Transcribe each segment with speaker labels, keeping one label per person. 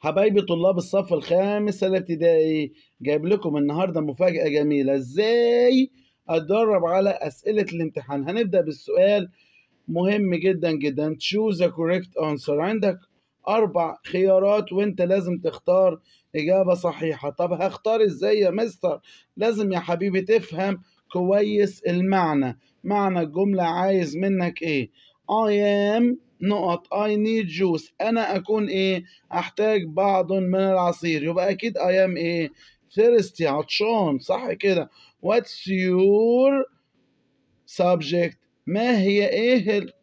Speaker 1: حبايبي طلاب الصف الخامس الابتدائي جايب لكم النهارده مفاجأة جميلة ازاي اتدرب على أسئلة الامتحان هنبدأ بالسؤال مهم جدا جدا choose a correct answer عندك أربع خيارات وأنت لازم تختار إجابة صحيحة طب هختار إزاي يا مستر لازم يا حبيبي تفهم كويس المعنى معنى الجملة عايز منك إيه I am نقط I need juice أنا أكون إيه أحتاج بعض من العصير يبقى أكيد I am إيه thirsty عطشان صح كده what's your subject ما هي إيه ال-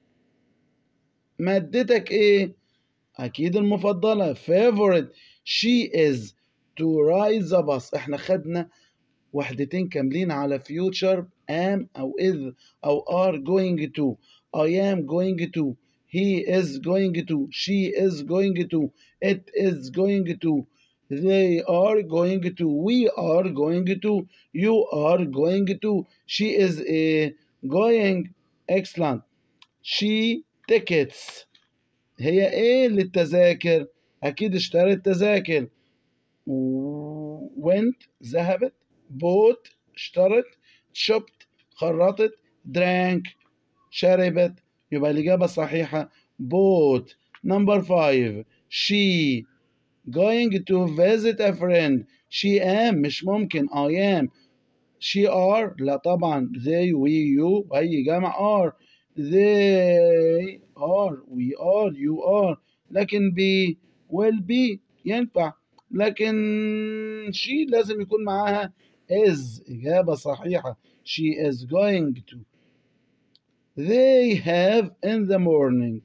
Speaker 1: مادتك إيه أكيد المفضلة favorite she is to ride the bus إحنا خدنا وحدتين كاملين على future am أو is أو are going to I am going to he is going to she is going to it is going to they are going to we are going to you are going to she is a going excellent she tickets هي ايه للتذاكر اكيد اشترت تذاكر went ذهبت bought اشترت shopped خرطت drank شربت يبقى الإجابة الصحيحة bought number five she going to visit a friend she am مش ممكن I am she are لا طبعا they we you أي جمع are they are we are you are لكن be will be ينفع لكن she لازم يكون معاها is إجابة صحيحة she is going to they have in the morning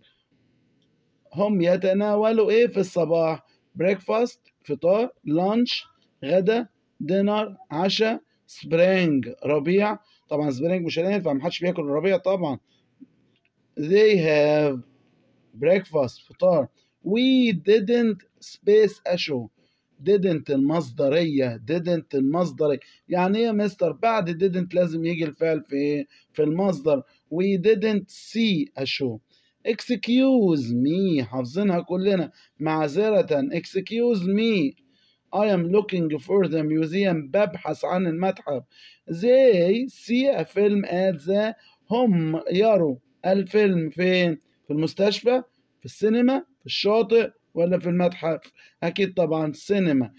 Speaker 1: هم يتناولوا ايه في الصباح breakfast فطار lunch غدا dinner عشاء spring ربيع طبعا spring مش هينفع محدش بياكل الربيع طبعا they have breakfast فطار we didn't space a show didn't المصدرية didn't المصدرية يعني ايه يا مستر بعد didn't لازم يجي الفعل في ايه في المصدر we didn't see a show excuse me حافظينها كلنا معذرة excuse me I am looking for the museum ببحث عن المتحف they see a film at the هم يروا الفيلم فين في المستشفى في السينما في الشاطئ ولا في المتحف أكيد طبعا سينما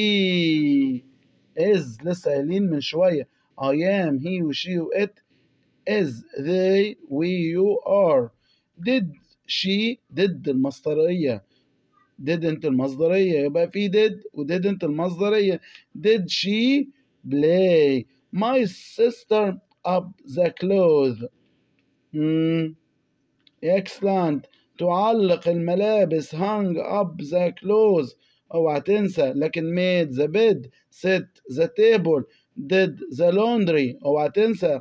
Speaker 1: he is لسه قايلين من شوية I am he و she و it is they we you are did she did المصدرية didn't المصدرية يبقى في did و didn't المصدرية did she play my sister up the clothes hmm. excellent تعلق الملابس hung up the clothes اوعى تنسى لكن made the bed set the table did the laundry اوعى تنسى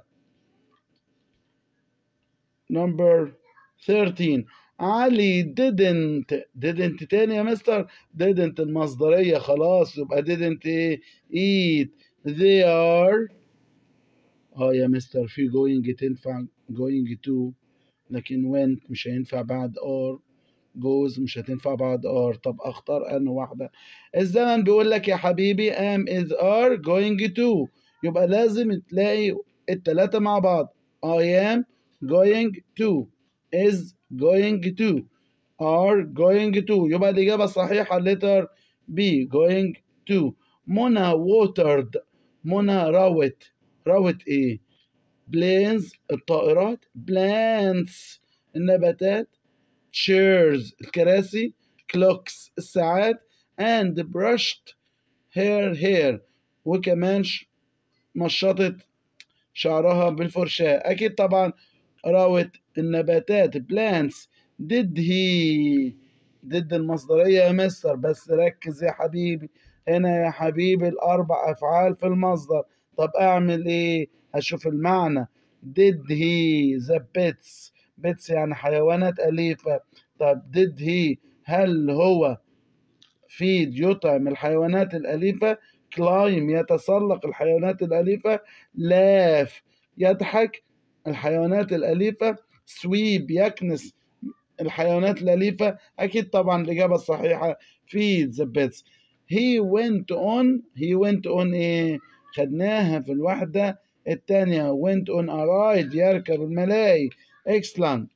Speaker 1: number 13 علي didn't didn't تاني يا مستر didn't المصدرية خلاص يبقى didn't ايه eat they are اه يا مستر في going تنفع going to لكن went مش هينفع بعد or goes مش هتنفع بعد are طب اختار انه واحدة الزمن بيقول لك يا حبيبي am is are going to يبقى لازم تلاقي التلاتة مع بعض I am going to is going to are going to يبقى الإجابة الصحيحة letter B going to منى watered منى روت روت إيه planes الطائرات plants النباتات chairs الكراسي clocks الساعات and brushed her hair وكمان ش- مشطت شعرها بالفرشاة أكيد طبعا راوت النباتات plants did he ضد المصدرية يا مستر بس ركز يا حبيبي هنا يا حبيبي الأربع أفعال في المصدر طب أعمل إيه؟ هشوف المعنى did he the pets pets يعني حيوانات أليفة طب did he هل هو feed يطعم الحيوانات الأليفة climb يتسلق الحيوانات الأليفة laugh يضحك الحيوانات الأليفة sweep يكنس الحيوانات الأليفة أكيد طبعا الإجابة الصحيحة feed the pets he went on he went on إيه خدناها في الوحدة الثانية went on a ride يركب الملاهي excellent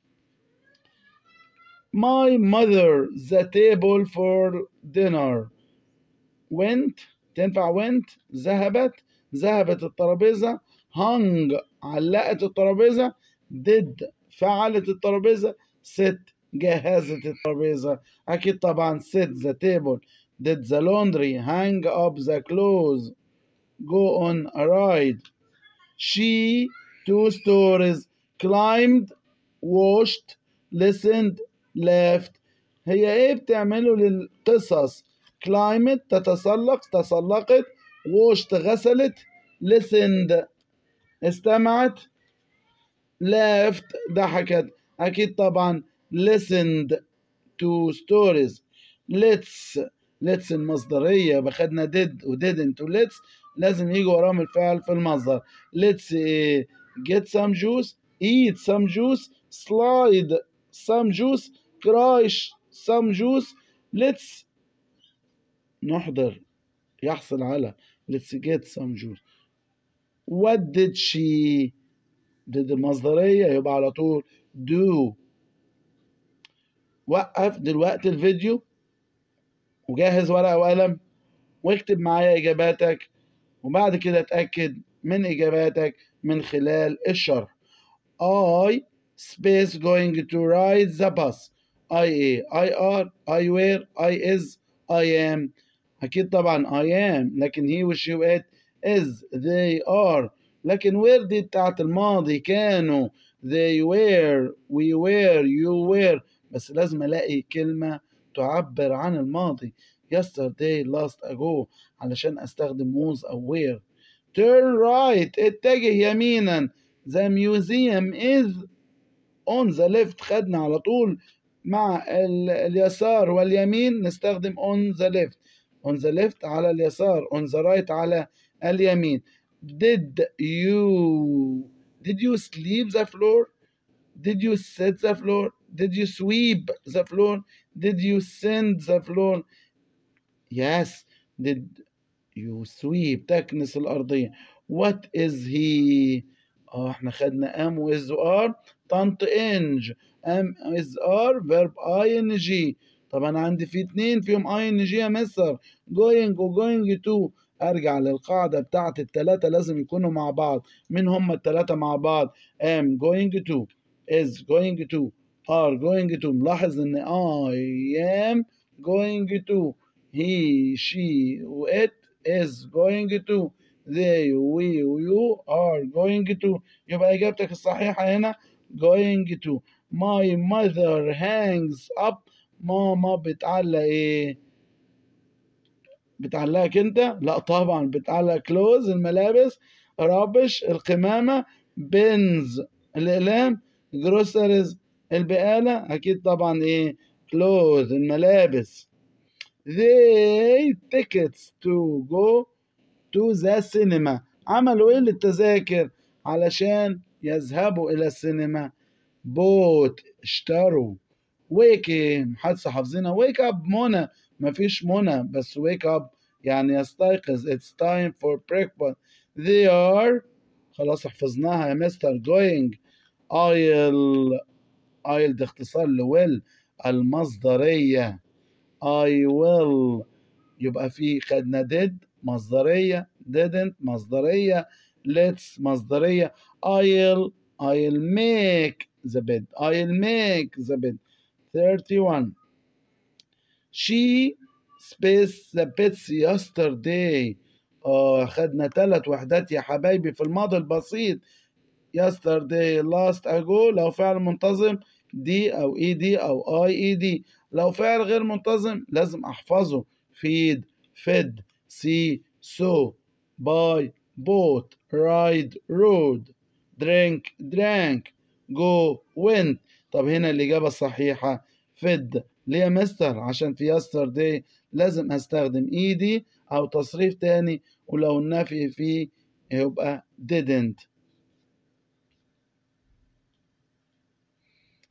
Speaker 1: my mother the table for dinner went تنفع went ذهبت ذهبت الترابيزة hung علقت الترابيزة did فعلت الترابيزة sit جهزت الترابيزة أكيد طبعا sit the table did the laundry hang up the clothes go on a ride she two stories climbed washed listened left هي ايه بتعمله للقصص climbed تتسلق تسلقت washed غسلت listened استمعت left ضحكت أكيد طبعا listened to stories let's let's المصدرية بخدنا did و didn't و let's لازم يجي وراهم الفعل في المصدر let's uh, get some juice eat some juice slide some juice cry some juice let's نحضر يحصل على let's get some juice what did she did المصدرية يبقى على طول do وقف دلوقتي الفيديو وجهز ورقة وقلم واكتب معايا إجاباتك وبعد كده اتأكد من إجاباتك من خلال الشرح I space going to ride the bus I A I are I were I is I am أكيد طبعا I am لكن he و she و it is they are لكن where دي بتاعت الماضي كانوا they were we were you were بس لازم ألاقي كلمة تعبر عن الماضي yesterday last ago علشان أستخدم was أو were turn right اتجه يمينا the museum is on the left خدنا على طول مع اليسار واليمين نستخدم on the left on the left على اليسار on the right على اليمين did you did you sleep the floor did you set the floor did you sweep the floor did you send the floor yes did you sweep تكنس الأرضية what is he اه احنا خدنا am و is و are طنط انج am is are verb ing طب انا عندي في اتنين فيهم ing يا مستر going و going to ارجع للقاعدة بتاعت التلاتة لازم يكونوا مع بعض مين هم التلاتة مع بعض am going to is going to are going to ملاحظ ان I am going to he she و it is going to they we you are going to يبقى إجابتك الصحيحة هنا going to my mother hangs up ماما بتعلق ايه بتعلقك انت لا طبعا بتعلق كلوز الملابس رابش القمامة بنز الإقلام جروسريز البقالة أكيد طبعا إيه كلوز الملابس they tickets to go to the cinema عملوا إيه للتذاكر علشان يذهبوا إلى السينما بوت اشتروا ويك محادثة حافظينها ويك اب منى مفيش منى بس wake up يعني يستيقظ it's time for breakfast they are خلاص حفظناها يا مستر going I'll I'll ده اختصار لويل المصدرية I will يبقى في خدنا did مصدرية didn't مصدرية let's مصدرية I'll I'll make the bed I'll make the bed 31 she space the pets yesterday اه خدنا ثلاث وحدات يا حبايبي في الماضي البسيط yesterday last ago لو فعل منتظم دي او اي دي او اي اي دي لو فعل غير منتظم لازم احفظه feed fed see saw buy bought ride rode drink drank go went طب هنا الإجابة الصحيحة fed ليه يا مستر عشان في yesterday لازم استخدم ايدي او تصريف تاني ولو النفي فيه يبقى didn't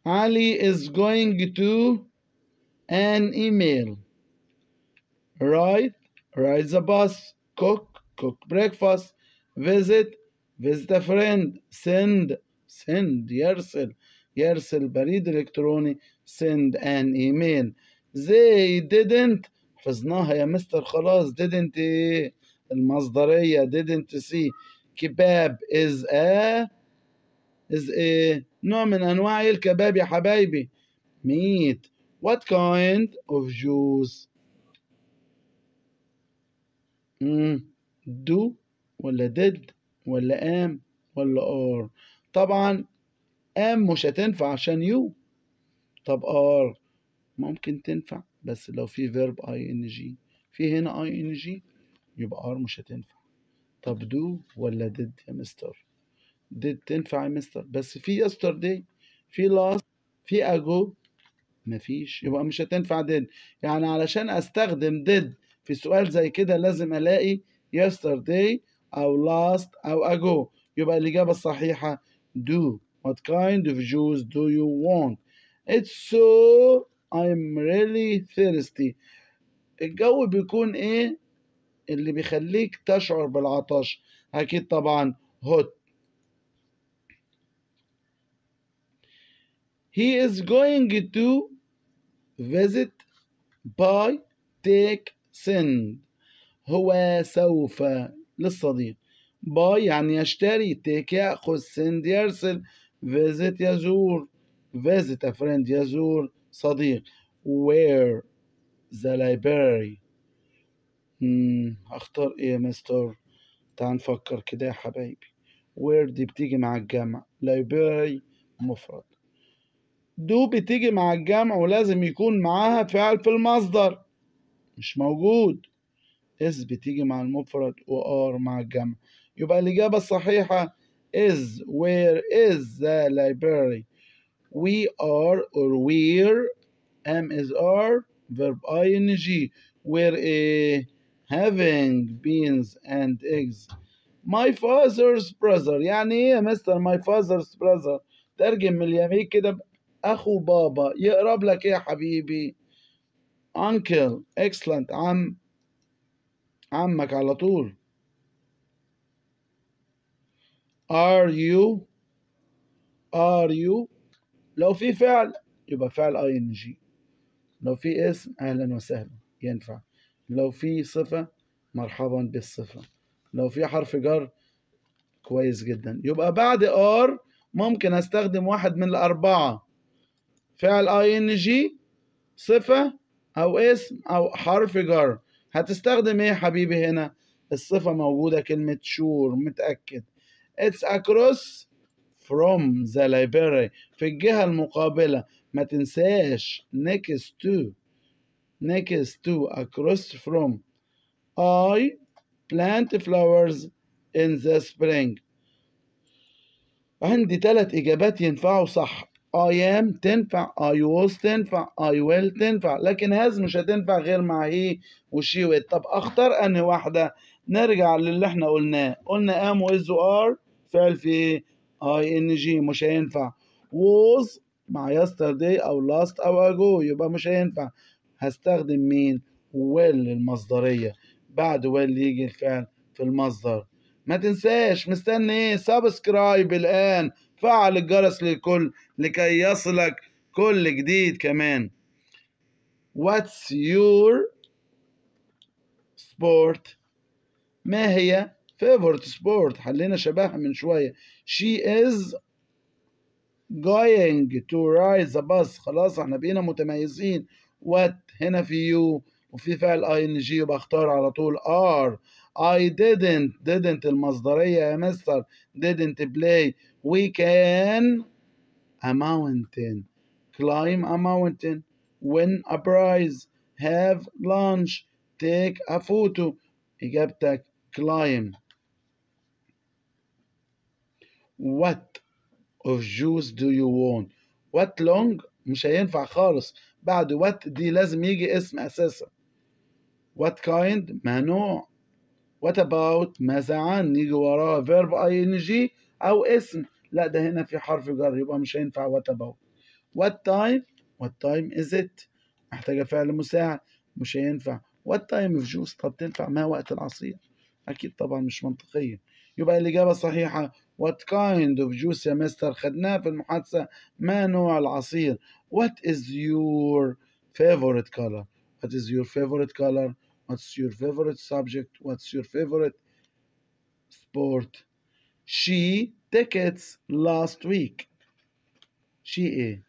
Speaker 1: علي is going to an email ride ride the bus cook cook breakfast visit visit a friend send send يرسل يرسل بريد إلكتروني send an email they didn't حفظناها يا مستر خلاص didn't ايه المصدرية didn't see كباب is a is a نوع من أنواع الكباب يا حبايبي meat what kind of juice مم. do ولا did ولا am ولا are طبعا am مش هتنفع عشان you طب are ممكن تنفع بس لو في verb ing في هنا ing يبقى are مش هتنفع طب do ولا did يا مستر did تنفع يا مستر بس في yesterday في last في ago مفيش يبقى مش هتنفع did يعني علشان استخدم did في سؤال زي كده لازم الاقي yesterday او last او ago يبقى الاجابه الصحيحه do what kind of juice do you want it's so I'm really thirsty الجو بيكون ايه اللي بيخليك تشعر بالعطش اكيد طبعا hot he is going to visit buy take send هو سوف للصديق buy يعني يشتري take يأخذ send يرسل visit يزور visit a friend يزور صديق where the library مم. اختار ايه يا مستر تعال نفكر كده يا حبايبي where دي بتيجي مع الجمع library مفرد دو بتيجي مع الجمع ولازم يكون معاها فعل في المصدر مش موجود is بتيجي مع المفرد و are مع الجمع يبقى الإجابة الصحيحة is where is the library we are or where am is are verb ing where a having beans and eggs my father's brother يعني ايه يا مستر my father's brother ترجم من اليمين كده اخو بابا يقرب لك ايه يا حبيبي uncle excellent عم عمك على طول are you are you لو في فعل يبقى فعل ing لو في اسم اهلا وسهلا ينفع لو في صفة مرحبا بالصفة لو في حرف جر كويس جدا يبقى بعد ار ممكن استخدم واحد من الاربعة فعل ing صفة او اسم او حرف جر هتستخدم ايه يا حبيبي هنا الصفة موجودة كلمة شور متأكد it's across from the library في الجهة المقابلة ما تنساش next to next to across from I plant flowers in the spring عندي ثلاث إجابات ينفعوا صح I am تنفع I was تنفع I will تنفع لكن هذا مش هتنفع غير مع هي وشي ويت طب اختار انهي واحدة نرجع للي احنا قلناه قلنا am was are فعل في ing مش هينفع was مع yesterday او last او ago يبقى مش هينفع هستخدم مين will المصدرية بعد will يجي الفعل في المصدر ما تنساش مستني ايه سبسكرايب الان فعل الجرس للكل لكي يصلك كل جديد كمان What's your sport ما هي favorite sport حلينا شبهها من شوية she is going to ride the bus خلاص احنا بقينا متميزين what هنا في you وفي فعل ing يبقى اختار على طول are I didn't didn't المصدرية يا مستر didn't play we can a mountain climb a mountain win a prize have lunch take a photo إجابتك climb what of juice do you want what long مش هينفع خالص بعد what دي لازم يجي اسم أساسا what kind ما نوع what about ماذا عن يجي وراه verb ing أو اسم لا ده هنا في حرف جر يبقى مش هينفع what about what time what time is it محتاجة فعل مساعد مش هينفع what time of juice طب تنفع ما وقت العصير أكيد طبعا مش منطقية يبقى الإجابة الصحيحة what kind of juice يا مستر خدناها في المحادثة ما نوع العصير what is your favorite color what is your favorite color what's your favorite subject what's your favorite sport she tickets last week she ايه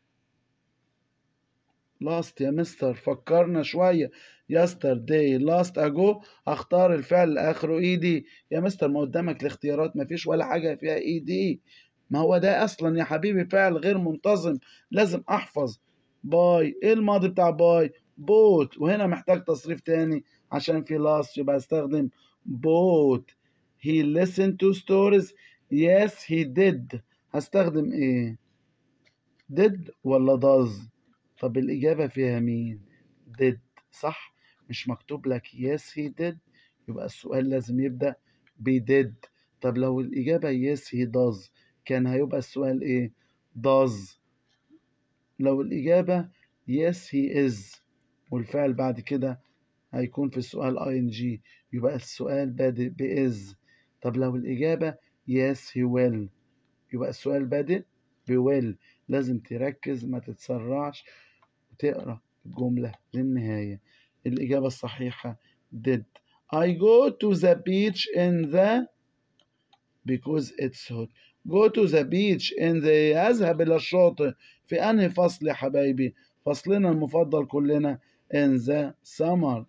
Speaker 1: last يا مستر فكرنا شوية yesterday last ago هختار الفعل اللي اخره اي دي يا مستر ما قدامك الاختيارات ما فيش ولا حاجة فيها اي دي ما هو ده اصلا يا حبيبي فعل غير منتظم لازم احفظ باي ايه الماضي بتاع باي بوت وهنا محتاج تصريف تاني عشان في last يبقى استخدم بوت he listened to stories yes he did هستخدم ايه did ولا does طب الإجابة فيها مين did صح مش مكتوب لك yes he did يبقى السؤال لازم يبدأ ب did طب لو الإجابة yes he does كان هيبقى السؤال إيه does لو الإجابة yes he is والفعل بعد كده هيكون في السؤال ing يبقى السؤال بادئ ب is طب لو الإجابة yes he will يبقى السؤال بادئ ب will لازم تركز ما تتسرعش وتقرأ الجملة للنهاية الإجابة الصحيحة did I go to the beach in the because it's hot go to the beach in the أذهب إلى الشاطئ في أنهي فصل يا حبايبي فصلنا المفضل كلنا in the summer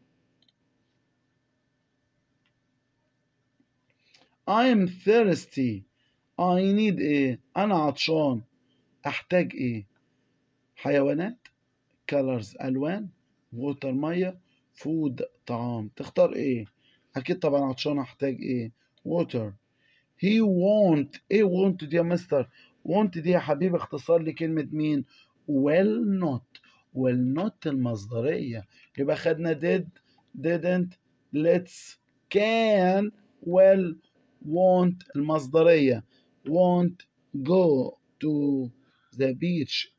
Speaker 1: I am thirsty I need إيه أنا عطشان أحتاج إيه حيوانات colors ألوان water مية food طعام تختار إيه أكيد طبعا عطشان أحتاج إيه water he want إيه want دي يا مستر want دي يا حبيبي اختصار لكلمة مين will not will not المصدرية يبقى خدنا did didn't let's can will want المصدرية want go to the beach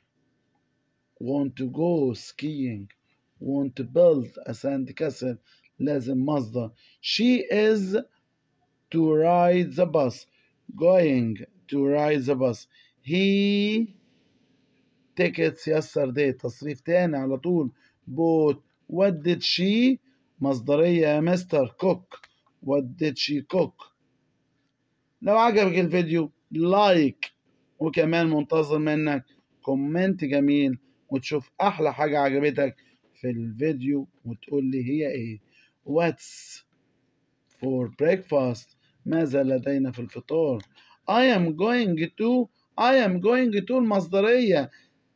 Speaker 1: want to go skiing want to build a sand castle لازم مصدر she is to ride the bus going to ride the bus he tickets yesterday تصريف تاني على طول bought what did she مصدرية يا مستر cook what did she cook لو عجبك الفيديو لايك وكمان منتظر منك كومنت جميل وتشوف احلى حاجة عجبتك في الفيديو وتقول لي هي ايه what's for breakfast ماذا لدينا في الفطور I am going to I am going to المصدرية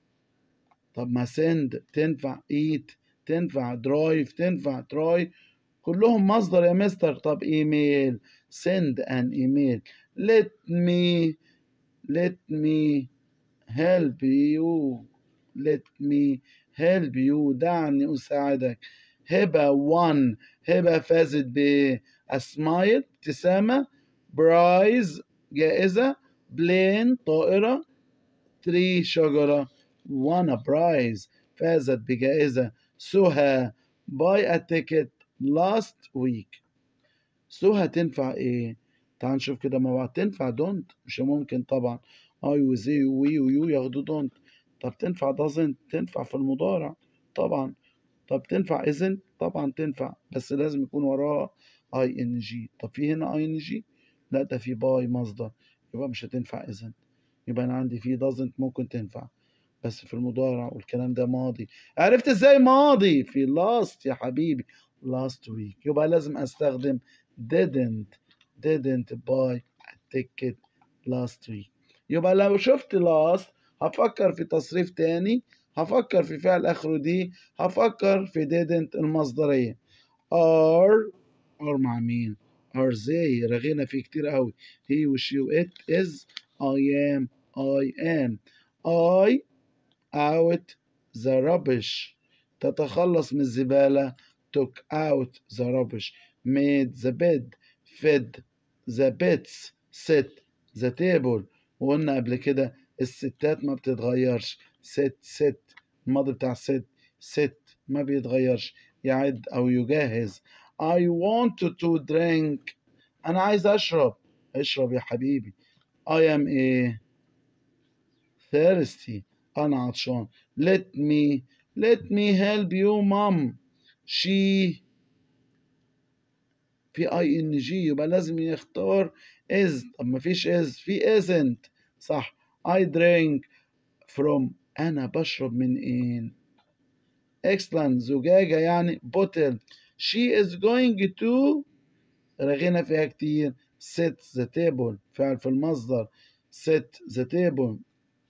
Speaker 1: طب ما send تنفع eat تنفع drive تنفع try كلهم مصدر يا مستر طب ايميل send an email let me let me help you let me help you دعني أساعدك هبة one هبة فازت بأسمايل ابتسامة برايز جائزة بلين طائرة تري شجرة وانا برايز فازت بجائزة سهى باي a ticket last week سهى تنفع ايه تعال نشوف كده مع بعض تنفع دونت مش ممكن طبعا اي وزي وي ويو ياخدوا دونت طب تنفع doesn't تنفع في المضارع طبعا طب تنفع isn't طبعا تنفع بس لازم يكون وراها اي ان جي طب في هنا اي ان جي لا ده في باي مصدر يبقى مش هتنفع isn't يبقى انا عندي في doesn't ممكن تنفع بس في المضارع والكلام ده ماضي عرفت ازاي ماضي في last يا حبيبي last week يبقى لازم استخدم didn't didn't buy a ticket last week يبقى لو شفت last هفكر في تصريف تاني هفكر في فعل اخره دي هفكر في didn't المصدرية are are مع مين are they رغينا فيه كتير قوي he و she و it is I am I am I out the rubbish تتخلص من الزبالة took out the rubbish made the bed fed the pets sit the table وقلنا قبل كده الستات ما بتتغيرش ست ست الماضي بتاع ست ست ما بيتغيرش يعد أو يجهز I want to drink أنا عايز أشرب اشرب يا حبيبي I am a thirsty أنا عطشان let me let me help you mom she في اي ان جي يبقى لازم يختار is طب ما فيش is في isn't صح I drink from أنا بشرب من إيه excellent زجاجة يعني bottle she is going to رغينا فيها كتير sit the table فعل في المصدر sit the table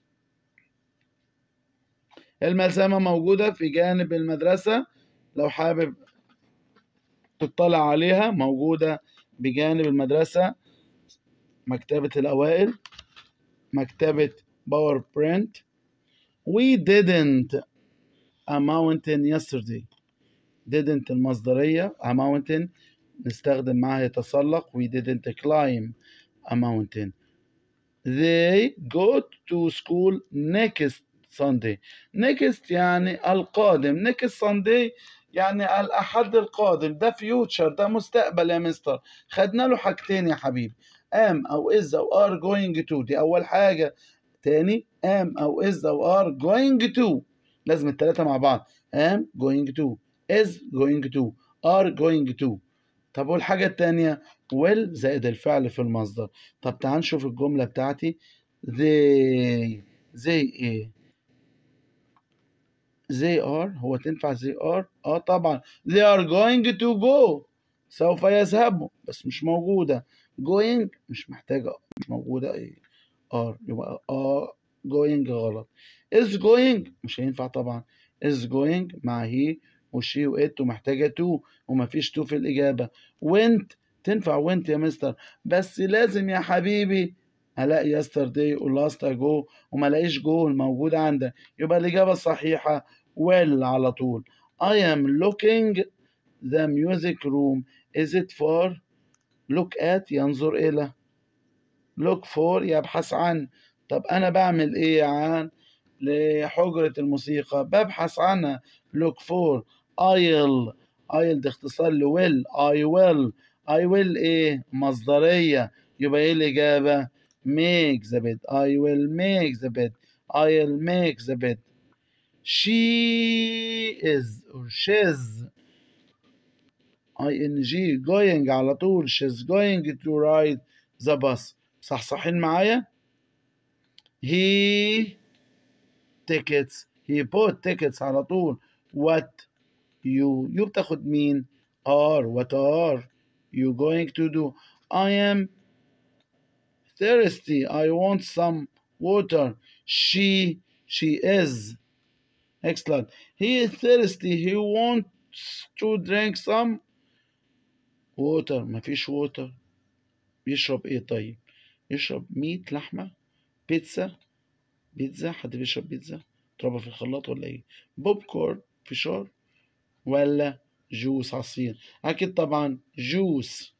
Speaker 1: الملزمة موجودة في جانب المدرسة لو حابب تطلع عليها موجودة بجانب المدرسة مكتبة الأوائل مكتبة باور برنت We didn't a mountain yesterday didn't المصدرية a mountain نستخدم معها يتسلق we didn't climb a mountain they go to school next Sunday next يعني القادم next Sunday يعني الأحد القادم ده future ده مستقبل يا مستر خدنا له حاجتين يا حبيبي am أو is أو are going to دي أول حاجة تاني am أو is أو are going to لازم التلاتة مع بعض am going to is going to are going to طب والحاجة التانية will زائد الفعل في المصدر طب تعال نشوف الجملة بتاعتي they they ايه they are هو تنفع they are اه طبعا they are going to go سوف يذهبوا بس مش موجودة going مش محتاجة مش موجودة ايه are يبقى اه going غلط is going مش هينفع طبعا is going مع he وشي وات ومحتاجة to ومفيش to في الإجابة went تنفع went يا مستر بس لازم يا حبيبي الاقي yesterday و last ago وما الاقيش جو الموجودة عندك يبقى الإجابة الصحيحة well على طول I am looking the music room is it for look at ينظر إلى look for يبحث عن طب أنا بعمل إيه عن لحجرة الموسيقى ببحث عنها look for I'll I'll ده اختصار ل will I will I will إيه مصدرية يبقى إيه الإجابة make the bed I will make the bed I'll make the bed she is or she's ing going على طول she's going to ride the bus صح صحين معايا he tickets he bought tickets على طول what you you بتاخد مين are what are you going to do I am thirsty I want some water she she is excellent he is thirsty he wants to drink some water مفيش water بيشرب ايه طيب يشرب ميت لحمة بيتزا بيتزا حد بيشرب بيتزا تربى في الخلاط ولا ايه بوب كورن فشار ولا جوس عصير اكيد طبعا جوس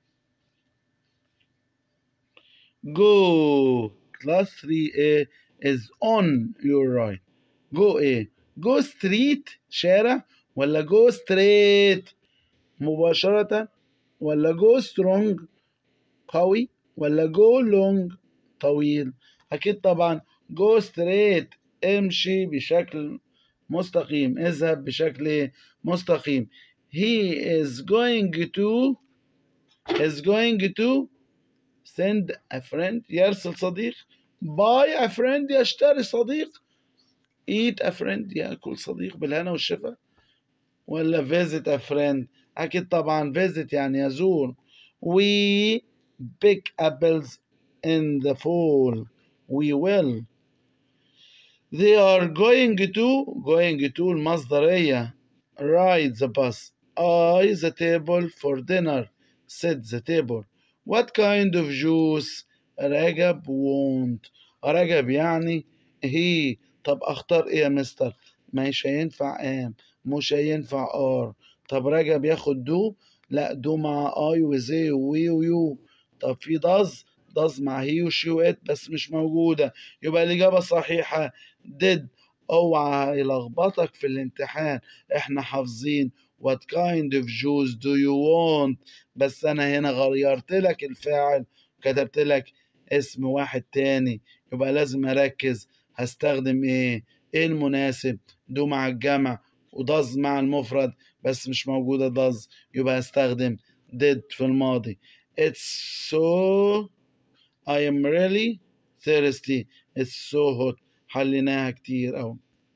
Speaker 1: go class 3A is on your right go ايه go street شارع ولا go straight مباشرة ولا go strong قوي ولا go long طويل أكيد طبعا go straight امشي بشكل مستقيم اذهب بشكل مستقيم he is going to is going to send a friend يرسل صديق buy a friend يشتري صديق eat a friend يأكل صديق بالهنا والشفا ولا visit a friend أكيد طبعا visit يعني يزور we pick apples in the fall we will they are going to going to المصدرية ride the bus I the table for dinner set the table what kind of juice رجب want رجب يعني he طب اختار ايه يا مستر مش هينفع ام مش هينفع ار طب رجب ياخد دو لا دو مع اي وزي وي ويو طب في داز داز مع هي وشي وات بس مش موجودة يبقى الإجابة الصحيحة did اوعى يلخبطك في الامتحان احنا حافظين what kind of juice do you want بس انا هنا غيرت لك الفاعل كتبت لك اسم واحد تاني يبقى لازم اركز هستخدم ايه ايه المناسب دو مع الجمع وضز مع المفرد بس مش موجودة ضز يبقى هستخدم did في الماضي it's so I am really thirsty it's so hot حليناها كتير أوي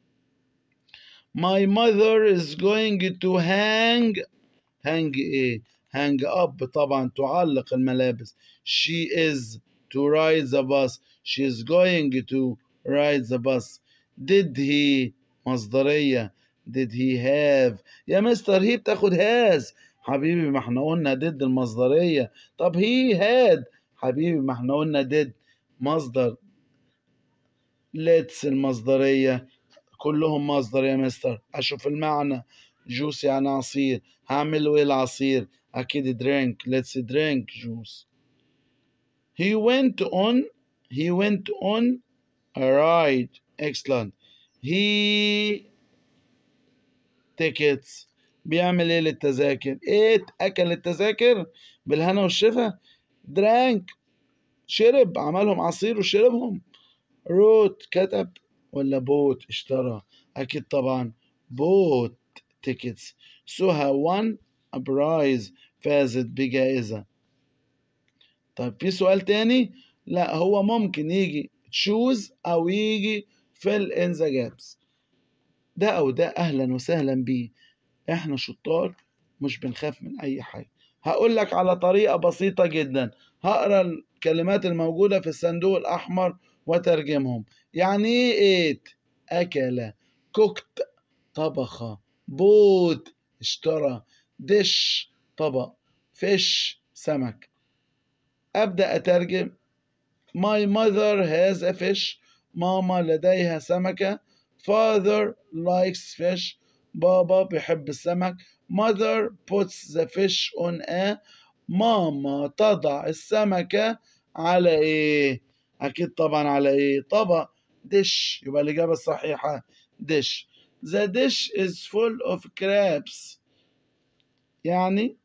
Speaker 1: My mother is going to hang hang ايه hang up طبعا تعلق الملابس she is to ride the bus she is going to ride the bus did he مصدرية did he have يا مستر هي بتاخد has حبيبي ما احنا قلنا did المصدرية طب he had حبيبي ما احنا قلنا did مصدر let's المصدرية كلهم مصدر يا مستر أشوف المعنى جوس يعني عصير هعمل ايه العصير أكيد drink let's drink juice he went on he went on a ride excellent he tickets بيعمل ايه للتذاكر ايه اكل التذاكر بالهنا والشفا drank شرب عملهم عصير وشربهم wrote كتب ولا بوت اشترى اكيد طبعا بوت tickets سهى won a prize فازت بجائزة طيب في سؤال تاني لا هو ممكن يجي choose او يجي fill in the gaps ده او ده اهلا وسهلا بيه احنا شطار مش بنخاف من اي حاجة هقول لك على طريقة بسيطة جدا هقرا الكلمات الموجودة في الصندوق الاحمر وترجمهم يعني ايه ate اكل كوكت طبخ بوت اشترى دش طبق فيش سمك ابدا اترجم My mother has a fish ماما لديها سمكة Father likes fish بابا بيحب السمك Mother puts the fish on a ماما تضع السمكة على ايه اكيد طبعا على ايه طبق دش يبقى الاجابة الصحيحة دش The dish is full of crabs يعني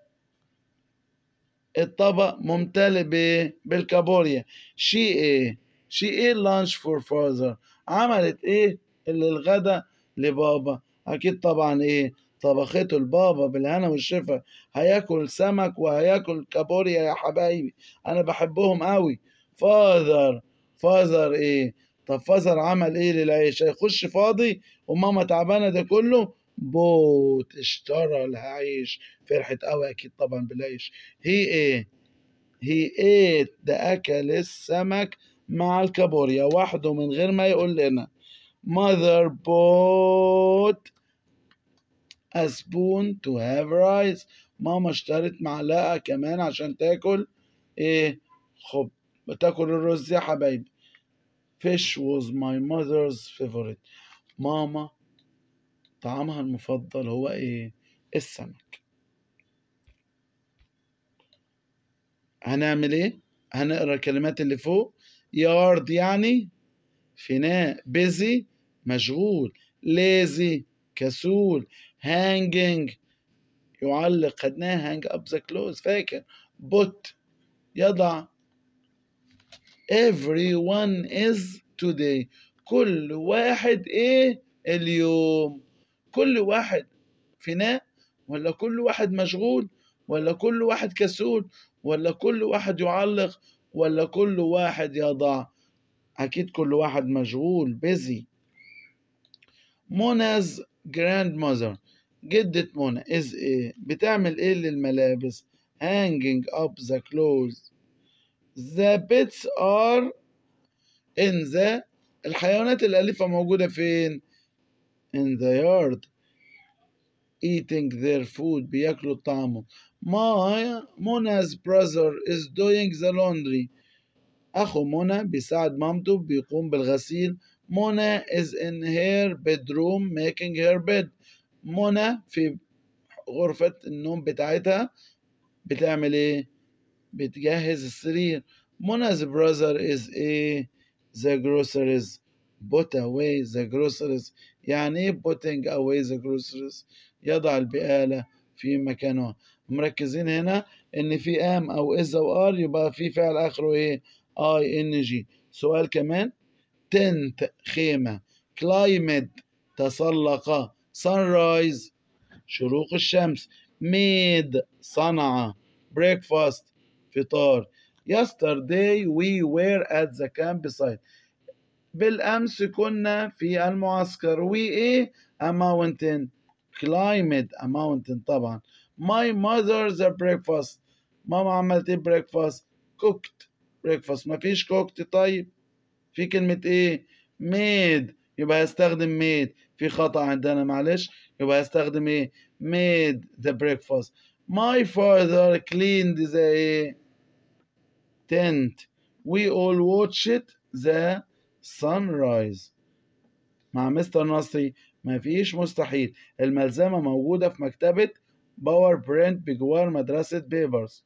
Speaker 1: الطبق ممتلئ بايه بالكابوريا شي ايه شي ايه lunch for father عملت ايه اللي الغدا لبابا اكيد طبعا ايه طبخته البابا بالهنا والشفا هياكل سمك وهياكل كابوريا يا حبايبي انا بحبهم قوي فاذر فاذر ايه طب فاذر عمل ايه للعيش هيخش فاضي وماما تعبانه ده كله بوت اشترى العيش فرحت قوي اكيد طبعا بالعيش هي ايه هي ايه ده اكل السمك مع الكابوريا وحده من غير ما يقول لنا mother bought a spoon to have rice ماما اشترت معلقة كمان عشان تاكل ايه خب بتاكل الرز يا حبايبي fish was my mother's favorite ماما طعامها المفضل هو ايه السمك هنعمل ايه هنقرا الكلمات اللي فوق يارد يعني فناء busy مشغول lazy كسول hanging يعلق خدناها hang up the clothes فاكر put يضع everyone is today كل واحد ايه اليوم كل واحد فناء ولا كل واحد مشغول ولا كل واحد كسول ولا كل واحد يعلق ولا كل واحد يضع أكيد كل واحد مشغول busy منا's grandmother جدة منى is ايه بتعمل ايه للملابس hanging up the clothes the pets are in the الحيوانات الأليفة موجودة فين in the yard eating their food بياكلوا طعامهم my Mona's brother is doing the laundry أخو منى بيساعد مامته بيقوم بالغسيل منى is in her bedroom making her bed منى في غرفة النوم بتاعتها بتعمل ايه بتجهز السرير منا's brother is ايه the groceries put away the groceries يعني ايه putting away the groceries يضع البقالة في مكانها مركزين هنا ان في ام او از او ار يبقى في فعل اخره ايه اي ان جي سؤال كمان تنت خيمة كلايمت تسلق sunrise شروق الشمس made صنع breakfast فطار yesterday we were at the campsite بالأمس كنا في المعسكر we ايه a mountain climbed a mountain طبعا my mother's breakfast ماما عملت ايه breakfast cooked breakfast ما فيش cooked طيب في كلمة ايه made يبقى هستخدم made في خطأ عندنا معلش يبقى هستخدم ايه made the breakfast my father cleaned the ايه tent we all watched the sunrise مع مستر نصري مفيش مستحيل الملزمة موجودة في مكتبة باور برنت بجوار مدرسة بيبرز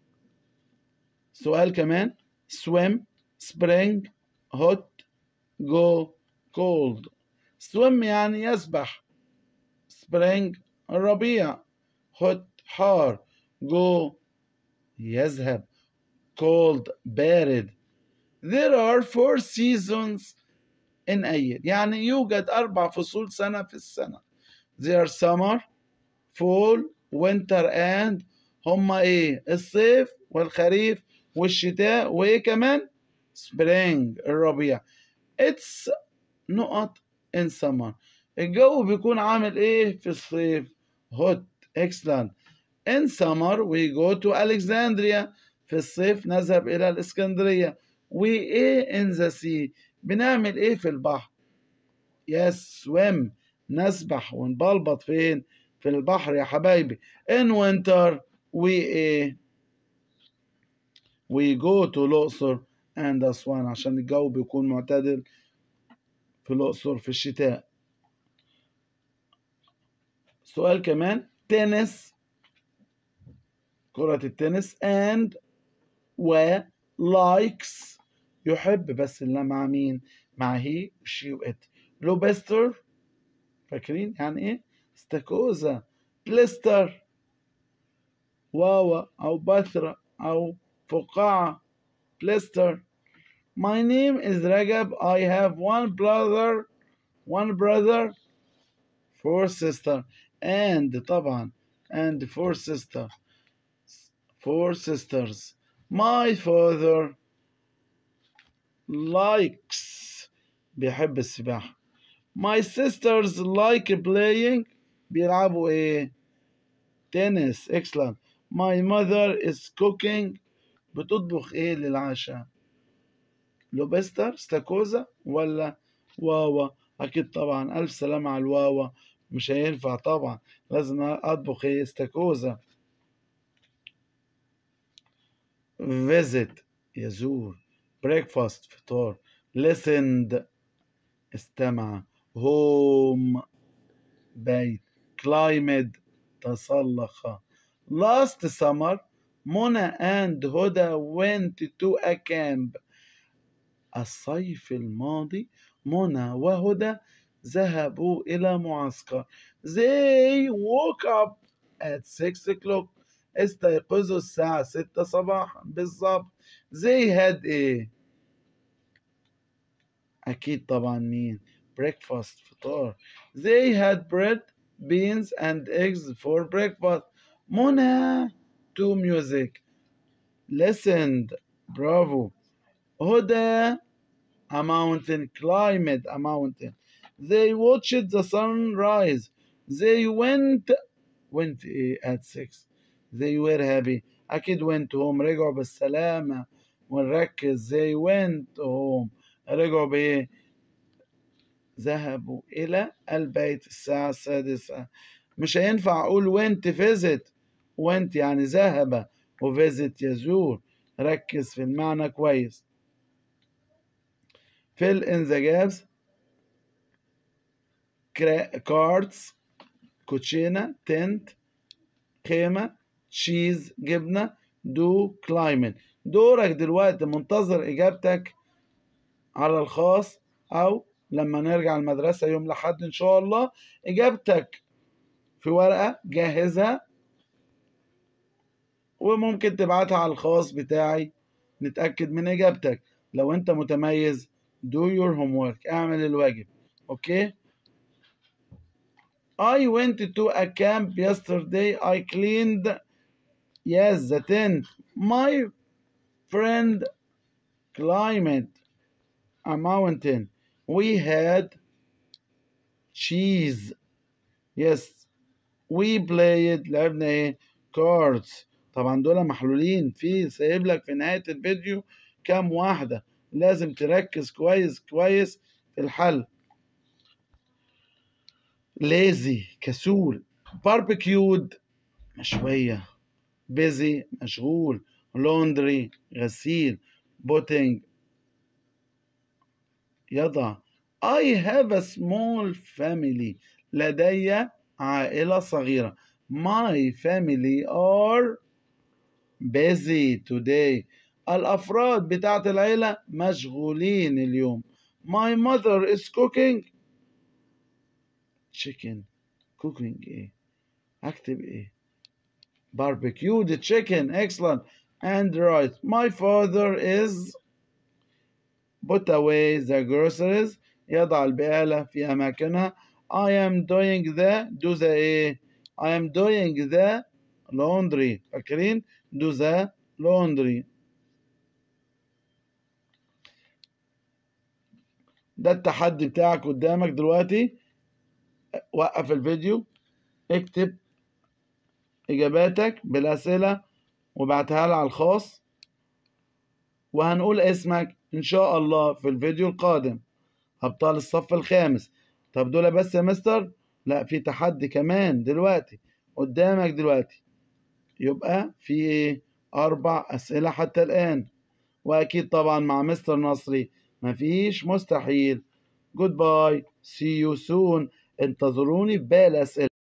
Speaker 1: سؤال كمان swim spring hot go cold swim يعني يسبح spring الربيع hot حار go يذهب cold بارد there are four seasons in a year يعني يوجد أربع فصول سنة في السنة there are summer fall winter and هما إيه الصيف والخريف والشتاء وإيه كمان spring الربيع it's نقط in summer الجو بيكون عامل إيه في الصيف hot excellent in summer we go to Alexandria في الصيف نذهب إلى الإسكندرية we إيه in the sea بنعمل إيه في البحر yes swim نسبح ونبلبط فين في البحر يا حبايبي in winter we إيه we go to الأقصر and أسوان عشان الجو بيكون معتدل في الأقصر في الشتاء سؤال كمان تنس كرة التنس and و likes يحب بس اللي مع مين مع هي وشي وات لوبستر فاكرين يعني ايه استاكوزا بليستر واوا او بثرة او فقاعة بليستر My name is Ragab. I have one brother, one brother, four sister, and طبعا and four sister, four sisters. My father likes بيحب السباحة. My sisters like playing بيلعبوا ايه؟ tennis. Excellent. My mother is cooking بتطبخ ايه للعشاء؟ لوبستر استاكوزا ولا واوا اكيد طبعا الف سلامة على الواوا مش هينفع طبعا لازم اطبخ ايه استاكوزا visit يزور breakfast فطار listened استمع home بيت climbed تسلق last summer منى and هدى went to a camp الصيف الماضي منى وهدى ذهبوا إلى معسكر they woke up at 6 o'clock استيقظوا الساعة 6 صباحا بالظبط they had ايه أكيد طبعا مين breakfast فطار they had bread beans and eggs for breakfast منى to music listened برافو هدى a mountain climbed a mountain they watched the sunrise they went went إيه at six they were happy أكيد went home رجعوا بالسلامة ونركز they went home رجعوا بإيه ذهبوا إلى البيت الساعة السادسة مش هينفع أقول went visit went يعني ذهب وvisit يزور ركز في المعنى كويس fill in the gaps cards كوتشينة تنت خيمة تشيز جبنة دو كلايمن دورك دلوقتي منتظر إجابتك على الخاص أو لما نرجع المدرسة يوم لحد إن شاء الله إجابتك في ورقة جهزها وممكن تبعتها على الخاص بتاعي نتأكد من إجابتك لو أنت متميز do your homework اعمل الواجب أوكي I went to a camp yesterday I cleaned yes the tent my friend climbed a mountain we had cheese yes we played لعبنا ايه cards طبعا دول محلولين في سايب لك في نهاية الفيديو كام واحدة لازم تركز كويس كويس في الحل lazy كسول barbecued مشوية busy مشغول laundry غسيل putting يضع I have a small family لدي عائلة صغيرة My family are busy today الأفراد بتاعت العيلة مشغولين اليوم My mother is cooking chicken cooking إيه أكتب إيه barbecued chicken excellent and right my father is put away the groceries يضع البقالة في أماكنها I am doing the do the إيه I am doing the laundry فاكرين do the laundry ده التحدي بتاعك قدامك دلوقتي وقف الفيديو اكتب إجاباتك بالأسئلة وبعتها لي على الخاص وهنقول اسمك إن شاء الله في الفيديو القادم أبطال الصف الخامس طب دول بس يا مستر لا في تحدي كمان دلوقتي قدامك دلوقتي يبقى في أربع أسئلة حتى الآن وأكيد طبعا مع مستر نصري مفيش مستحيل جود باي سي يو سون انتظروني في باقي الأسئلة